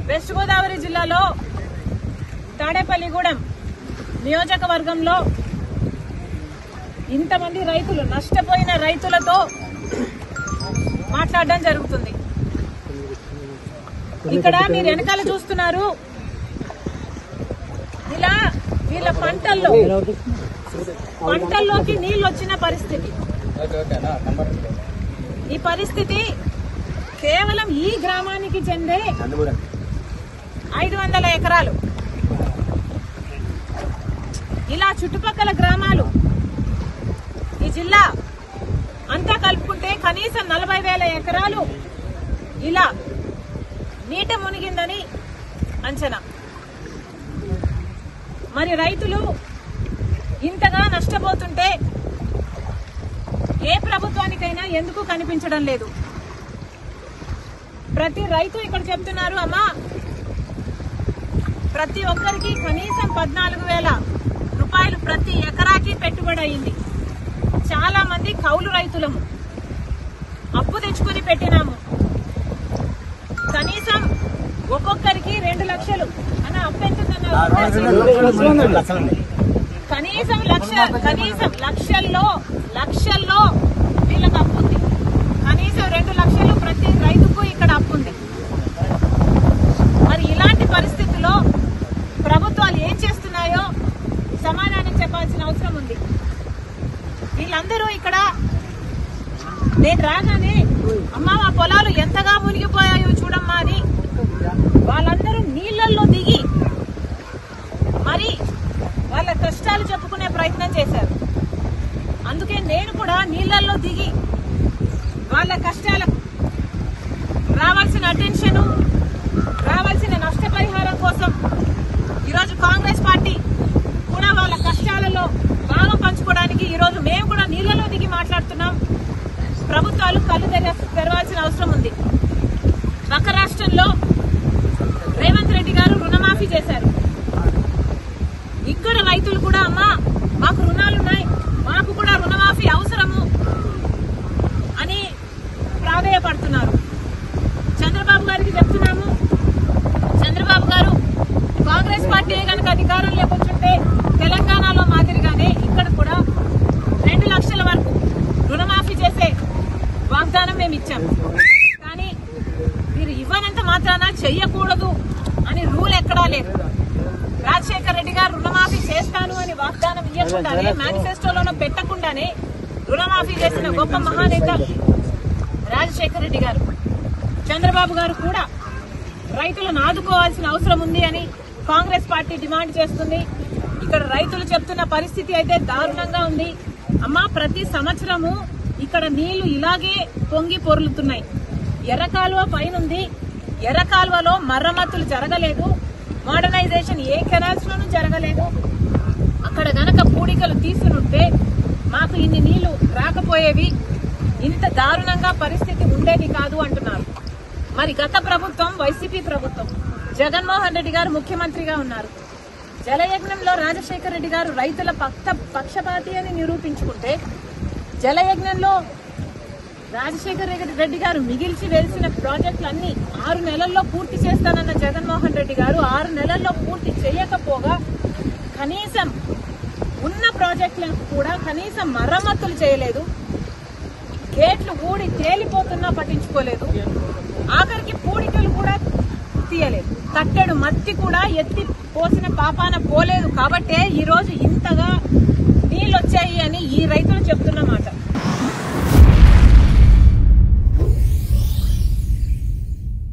west Godavari జిల్లాలో తాడేపల్లిగూడెం నియోజకవర్గంలో ఇంతమంది రైతులు నష్టపోయిన రైతులతో మాట్లాడడం జరుగుతుంది ఇక్కడ మీరు వెనకాల చూస్తున్నారు ఇలా వీళ్ళ పంటల్లో పంటల్లోకి నీళ్ళు వచ్చిన పరిస్థితి ఈ పరిస్థితి కేవలం ఈ గ్రామానికి చెందే ఐదు వందల ఎకరాలు ఇలా చుట్టుపక్కల గ్రామాలు ఈ జిల్లా అంతా కలుపుకుంటే కనీసం నలభై వేల ఎకరాలు ఇలా నీట మునిగిందని అంచనా మరి రైతులు ఇంతగా నష్టపోతుంటే ఏ ప్రభుత్వానికైనా ఎందుకు కనిపించడం లేదు ప్రతి రైతు ఇక్కడ చెప్తున్నారు అమ్మా ప్రతి ఒక్కరికి కనీసం పద్నాలుగు వేల రూపాయలు ప్రతి ఎకరాకి పెట్టుబడి అయింది చాలా మంది కౌలు రైతులము అప్పు తెచ్చుకొని పెట్టినాము కనీసం ఒక్కొక్కరికి రెండు లక్షలు అన్న అప్పు ఎంత కనీసం లక్ష కనీసం లక్షల్లో లక్షల్లో వీళ్ళకి అప్పు ఉంది కనీసం రెండు లక్షలు ప్రతి రైతుకు ఇక్కడ అప్పు ఉంది మరి ఇలాంటి పరిస్థితుల్లో ప్రభుత్వాలు ఏం చేస్తున్నాయో సమాధానం చెప్పాల్సిన అవసరం ఉంది వీళ్ళందరూ ఇక్కడ నేను రాగానే అమ్మా మా పొలాలు ఎంతగా మునిగిపోయాయో చూడమ్మా అని వాళ్ళందరూ నీళ్ళల్లో దిగి మరి వాళ్ళ కష్టాలు చెప్పుకునే ప్రయత్నం చేశారు అందుకే నేను కూడా నీళ్ళల్లో దిగి వాళ్ళ కష్టాలకు రావాల్సిన అటెన్షన్ రావాల్సిన నష్టపరిహారం కోసం ఈరోజు కాంగ్రెస్ పార్టీ కూడా వాళ్ళ కష్టాలలో భాగం పంచుకోవడానికి ఈరోజు మేము కూడా నీళ్ళలో దిగి మాట్లాడుతున్నాం ప్రభుత్వాలు కళ్ళు తెర తెరవాల్సిన అవసరం ఉంది పక్క రాష్ట్రంలో రేవంత్ రెడ్డి గారు రుణమాఫీ చేశారు ఇక్కడ రైతులు కూడా అమ్మా మాకు రుణాలున్నాయి మాకు కూడా రుణమాఫీ అవసరము అని ప్రాధేయపడుతున్నారు చంద్రబాబు గారికి చెప్తున్నాము చంద్రబాబు గారు కాంగ్రెస్ పార్టీ కనుక అధికారంలోకి వచ్చుంటే తెలంగాణలో మాదిరిగానే ఇక్కడ కూడా రెండు లక్షల వరకు రుణమాఫీ చేసే వాగ్దానం మేము ఇచ్చాం కానీ మీరు ఇవ్వనంత మాత్రాన చెయ్యకూడదు అని రూల్ ఎక్కడా లేదు రాజశేఖర రెడ్డి గారు రుణమాఫీ చేస్తాను అని వాగ్దానం ఇవ్వకుండానే మేనిఫెస్టోలోనూ పెట్టకుండానే రుణమాఫీ చేసిన గొప్ప మహానేత రాజశేఖర రెడ్డి గారు చంద్రబాబు గారు కూడా రైతులను ఆదుకోవాల్సిన అవసరం ఉంది అని కాంగ్రెస్ పార్టీ డిమాండ్ చేస్తుంది ఇక్కడ రైతులు చెప్తున్న పరిస్థితి అయితే దారుణంగా ఉంది అమ్మా ప్రతి సంవత్సరము ఇక్కడ నీళ్లు ఇలాగే పొంగి పొర్లుతున్నాయి ఎర్ర కాలువ పైనుంది ఎర్ర కాలువలో మరమ్మతులు జరగలేదు మోడర్నైజేషన్ ఏ కెనాల్స్ లోనూ జరగలేదు అక్కడ గనక పూడికలు తీసునుంటే మాకు ఇన్ని నీళ్లు రాకపోయేవి ఇంత దారుణంగా పరిస్థితి ఉండేది కాదు అంటున్నారు మరి గత ప్రభుత్వం వైసీపీ ప్రభుత్వం జగన్మోహన్ రెడ్డి గారు ముఖ్యమంత్రిగా ఉన్నారు జలయజ్ఞంలో రాజశేఖర రెడ్డి గారు రైతుల పక్ష పక్షపాతి అని నిరూపించుకుంటే జలయజ్ఞంలో రాజశేఖర రెడ్డి గారు మిగిల్చి వేసిన ప్రాజెక్టులన్నీ ఆరు నెలల్లో పూర్తి చేస్తానన్న జగన్మోహన్ రెడ్డి గారు ఆరు నెలల్లో పూర్తి చేయకపోగా కనీసం ఉన్న ప్రాజెక్టులకు కూడా కనీసం మరమ్మతులు చేయలేదు గేట్లు ఊడి తేలిపోతున్నా పట్టించుకోలేదు ఆఖరికి పూడికలు కూడా తీయలేదు కట్టెడు మత్తి కూడా ఎత్తి పోసిన పాపాన పోలేదు కాబట్టే ఈ రోజు ఇంతగా నీళ్ళు వచ్చాయి అని ఈ రైతులు చెప్తున్నమాట